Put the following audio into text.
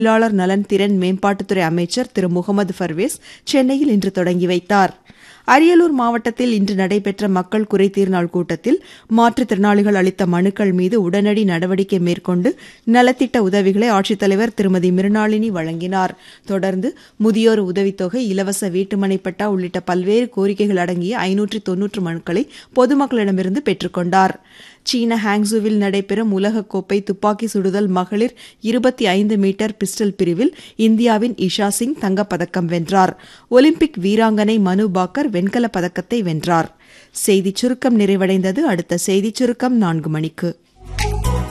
தொழிலாளர் நலன் திறன் மேம்பாட்டுத்துறை அமைச்சர் திரு முகமது பர்வேஸ் சென்னையில் இன்று தொடங்கி வைத்தார் அரியலூர் மாவட்டத்தில் இன்று நடைபெற்ற மக்கள் குறைதீர் நாள் கூட்டத்தில் மாற்றுத்திறனாளிகள் அளித்த மனுக்கள் மீது உடனடி நடவடிக்கை மேற்கொண்டு நலத்திட்ட உதவிகளை ஆட்சித்தலைவர் திருமதி மிருணாளினி வழங்கினார் தொடர்ந்து முதியோர் உதவித்தொகை இலவச வீட்டுமனை பட்டா உள்ளிட்ட பல்வேறு கோரிக்கைகள் அடங்கிய ஐநூற்றி தொன்னூற்று மனுக்களை பொதுமக்களிடமிருந்து பெற்றுக்கொண்டார் சீன ஹாங்ஸுவில் நடைபெறும் உலகக்கோப்பை துப்பாக்கி சுடுதல் மகளிர் இருபத்தி ஐந்து மீட்டர் பிஸ்டல் பிரிவில் இந்தியாவின் இஷா சிங் தங்கப்பதக்கம் வென்றார் ஒலிம்பிக் வீராங்கனை மனு பாக்கர் வெண்கலப் பதக்கத்தை வென்றார் செய்திச் சுருக்கம் நிறைவடைந்தது அடுத்த செய்திச் சுருக்கம் நான்கு மணிக்கு